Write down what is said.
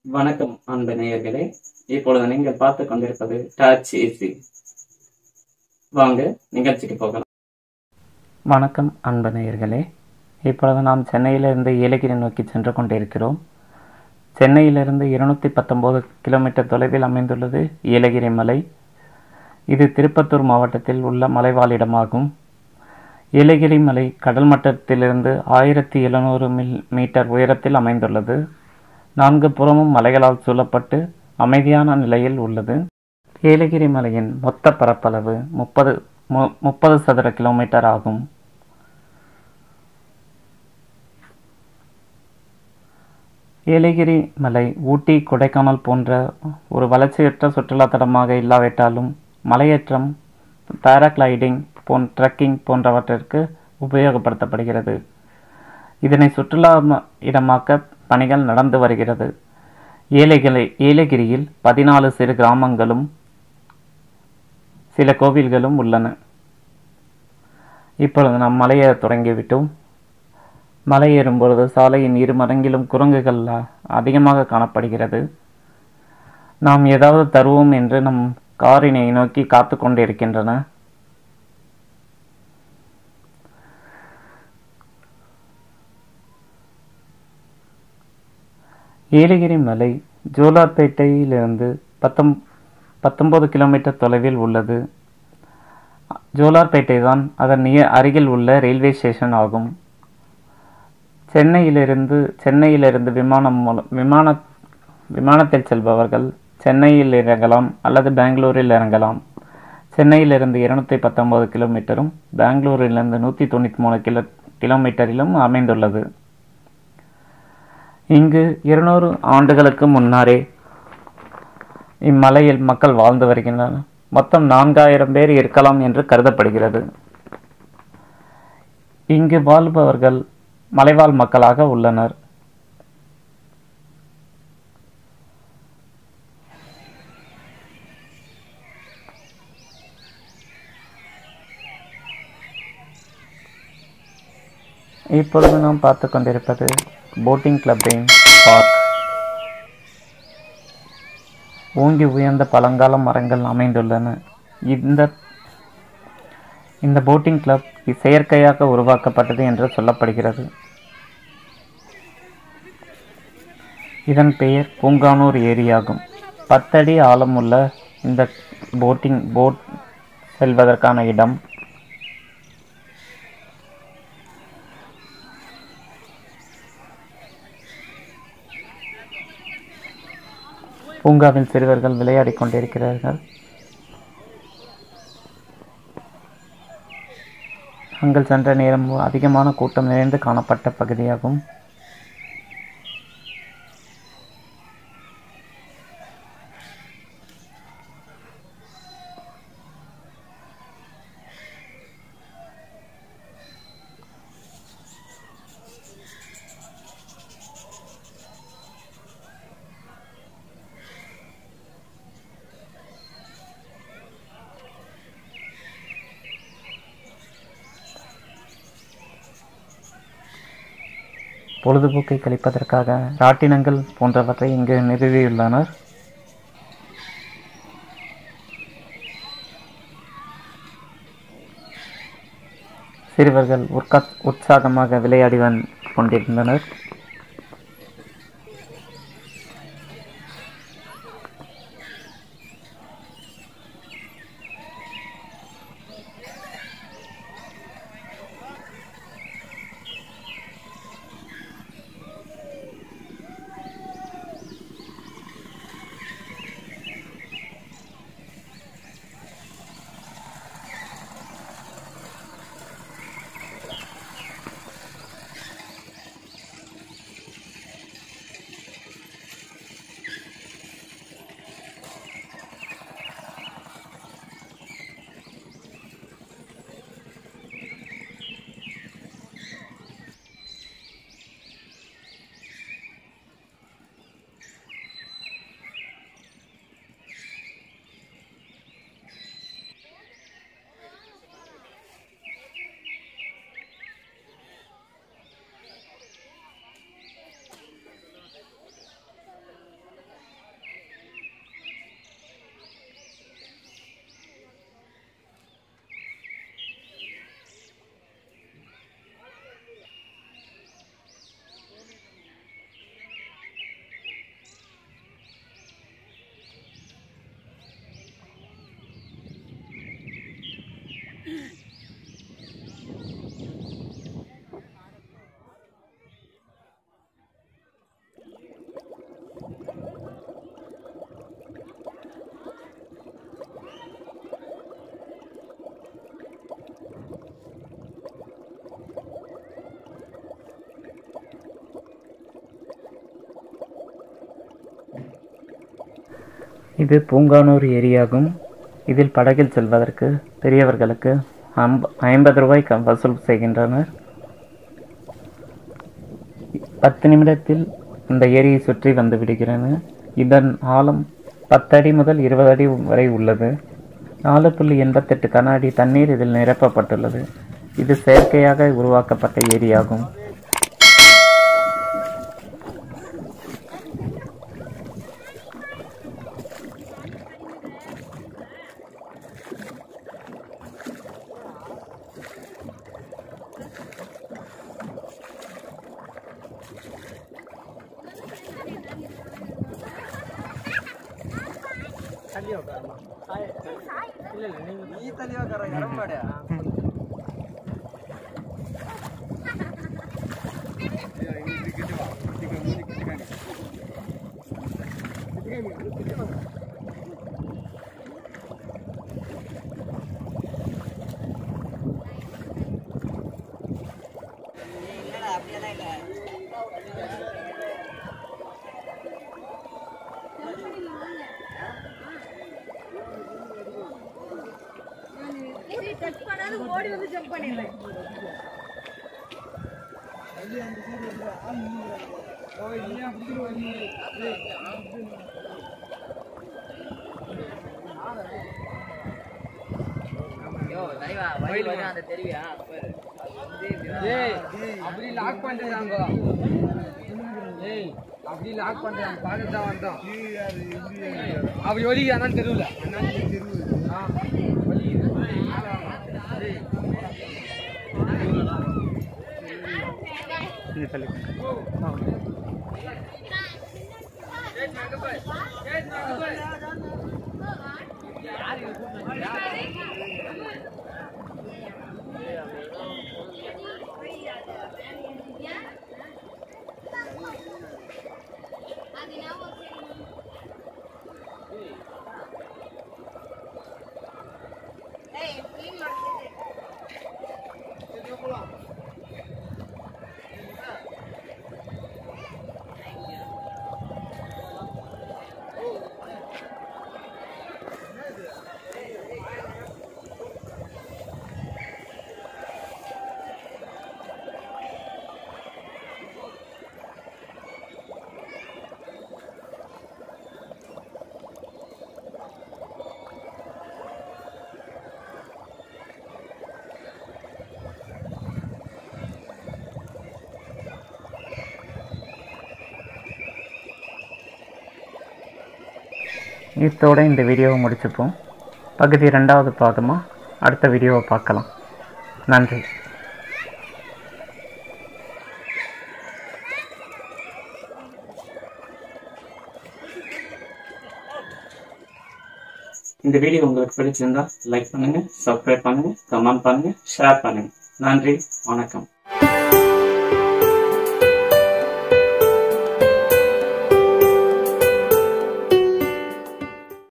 வணக்கம் அன்பு நேயர்களே இப்பொழுது நீங்கள் பார்த்து கொண்டிருப்பது டச் ஈஸி வாங்க நிகழ்ச்சிக்கு போகலாம் வணக்கம் அன்பு நேயர்களே இப்பொழுது நாம் சென்னையிலிருந்து ஏலகிரி நோக்கி சென்று கொண்டிருக்கிறோம் சென்னையிலிருந்து இருநூத்தி பத்தொன்பது கிலோமீட்டர் தொலைவில் அமைந்துள்ளது ஏலகிரி மலை இது திருப்பத்தூர் மாவட்டத்தில் உள்ள மலைவாழிடமாகும் ஏலகிரி மலை கடல் மட்டத்திலிருந்து ஆயிரத்தி எழுநூறு மில் மீட்டர் உயரத்தில் அமைந்துள்ளது நான்கு புறமும் மலைகளால் சூழப்பட்டு அமைதியான நிலையில் உள்ளது ஏலகிரி மலையின் மொத்த பரப்பளவு முப்பது மு- முப்பது சதுர கிலோமீட்டர் ஆகும் ஏலகிரி மலை ஊட்டி கொடைக்கானல் போன்ற ஒரு வளர்ச்சியற்ற சுற்றுலா தலமாக இல்லாவிட்டாலும் மலையேற்றம் பாராகிளைடிங் போன் ட்ரெக்கிங் போன்றவற்றிற்கு உபயோகப்படுத்தப்படுகிறது இதனை சுற்றுலா ம- இடமாக்க பணிகள் நடந்து வருகிறது ஏலகிரி ஏலகிரியில் பதினாலு சிறு கிராமங்களும் சில கோவில்களும் உள்ளன இப்பொழுது நாம் மலையேற தொடங்கிவிட்டோம் மலை ஏறும் பொழுது சாலையின் இரு மடங்கிலும் குரங்குகள் அ- அதிகமாக காணப்படுகிறது நாம் ஏதாவது தருவோம் என்று நம் காரினை நோக்கி காத்து கொண்டிருக்கின்றன ஏலகிரி மலை ஜோலார்பேட்டையிலிருந்து பத்தொம் பத்தொன்பது கிலோமீட்டர் தொலைவில் உள்ளது ஜோலார்பேட்டை தான் அதன் நிய அருகில் உள்ள ரயில்வே ஸ்டேஷன் ஆகும் சென்னையிலிருந்து சென்னையிலிருந்து விமானம் மூலம் விமான விமானத்தில் செல்பவர்கள் சென்னையில் இறங்கலாம் அல்லது பெங்களூரில் இறங்கலாம் சென்னையிலிருந்து இருநூத்தி பத்தொன்பது கிலோமீட்டரும் பெங்களூரிலிருந்து நூற்றி தொண்ணூற்றி மூணு கிலோ கிலோமீட்டரிலும் அமைந்துள்ளது இங்கு இருநூறு ஆண்டுகளுக்கு முன்னாரே இம்மலையில் மக்கள் வாழ்ந்து வருகின்றனர் மொத்தம் நான்காயிரம் பேர் இருக்கலாம் என்று கருதப்படுகிறது இங்கு வாழ்பவர்கள் மலைவாழ் மக்களாக உள்ளனர் இப்பொழுது நாம் பார்த்து கொண்டிருப்பது போட்டிங் கிளப்பின் பார்க் ஓங்கி உயர்ந்த பழங்கால மரங்கள் அமைந்துள்ளன இந்த இந்த போட்டிங் கிளப் செயற்கையாக உருவாக்கப்பட்டது என்று சொல்லப்படுகிறது இதன் பெயர் பூங்கானூர் ஏரியாகும் பத்தடி ஆழமுள்ள இந்த போட்டிங் போட் செல்வதற்கான இடம் பூங்காவில் சிறுவர்கள் விளையாடிக் கொண்டிருக்கிறார்கள் நாங்கள் சென்ற நேரம் அதிகமான கூட்டம் நிறைந்து காணப்பட்ட பகுதியாகும் பொழுதுபோக்கை கழிப்பதற்காக ராட்டினங்கள் போன்றவற்றை இங்கு நிறுவியுள்ளனர் சிறுவர்கள் உற்கா உற்சாகமாக விளையாடி வந் கொண்டிருந்தனர் இது பூங்கானூர் ஏரியாகும் இதில் படகில் செல்வதற்கு பெரியவர்களுக்கு ஐம்ப ஐம்பது ரூபாய் க- வசூல் செய்கின்றனர் பத்து நிமிடத்தில் இந்த ஏரியை சுற்றி வந்து விடுகிறது இதன் ஆழம் பத்தடி முதல் இருபது அடி வரை உள்ளது நாலு புள்ளி எண்பத்தெட்டு கன அடி தண்ணீர் இதில் நிரப்பப்பட்டுள்ளது இது செயற்கையாக உருவாக்கப்பட்ட ஏரியாகும் டச் பண்ணாது ஓடி வந்து ஜம்ப் பண்ணிடுறேன் ஏய் அப்படி லாக் பண்றாங்க ஏய் அப்படி லாக் பண்றாங்க பார்த்துட்டு தான் வந்தோம் அப்படி ஒலிக்கு அண்ணன் தெருவில் ஆ ஒலி இத்தோட இந்த வீடியோவை முடிச்சுப்போம் பகுதி ரெண்டாவது பாகமாக அடுத்த வீடியோவை பார்க்கலாம் நன்றி இந்த வீடியோ உங்களுக்கு பிடிச்சிருந்தா லைக் பண்ணுங்க சப்ஸ்கிரைப் பண்ணுங்க கமெண்ட் பண்ணுங்க ஷேர் பண்ணுங்க நன்றி வணக்கம்